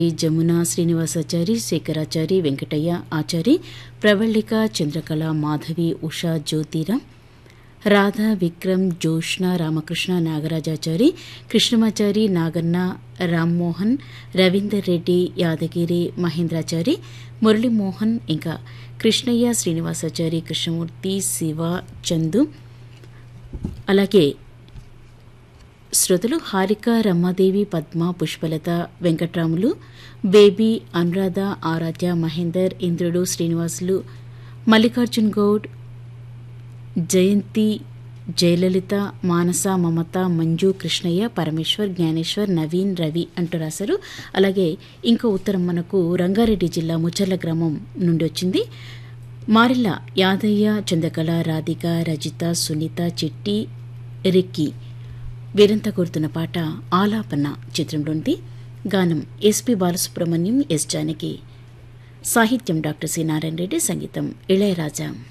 జమున శ్రీనివాసాచారి శేఖరాచారి వెంకటయ్య ఆచారి ప్రవళిక చంద్రకళ మాధవి ఉషా జ్యోతిరామ్ రాధా విక్రమ్ జోష్న రామకృష్ణ నాగరాజాచారి కృష్ణమాచారి నాగన్న రామ్మోహన్ రవీందర్ రెడ్డి యాదగిరి మహేంద్రాచారి మురళీమోహన్ ఇంకా కృష్ణయ్య శ్రీనివాసాచారి కృష్ణమూర్తి శివ చందు అలాగే శ్రోతలు హారిక రమాదేవి పద్మ పుష్పలత వెంకట్రాములు బేబీ అనురాధ ఆరాధ్య మహేందర్ ఇంద్రుడు శ్రీనివాసులు మల్లికార్జున్ గౌడ్ జయంతి జయలలిత మానస మమత మంజు కృష్ణయ్య పరమేశ్వర్ జ్ఞానేశ్వర్ నవీన్ రవి అంటూ రాశారు అలాగే ఇంకో ఉత్తరం మనకు రంగారెడ్డి జిల్లా ముచ్చర్ల గ్రామం నుండి వచ్చింది మారిల్ల యాదయ్య చంద్రకళ రాధిక రజిత సునీత చిట్టి రిక్కీ వీరంతా కోరుతున్న పాట ఆలాపన చిత్రంలోనిది గానం ఎస్పి బాలసుబ్రహ్మణ్యం ఎస్ జానకి సాహిత్యం డాక్టర్ సి నారాయణ రెడ్డి సంగీతం ఇళయరాజా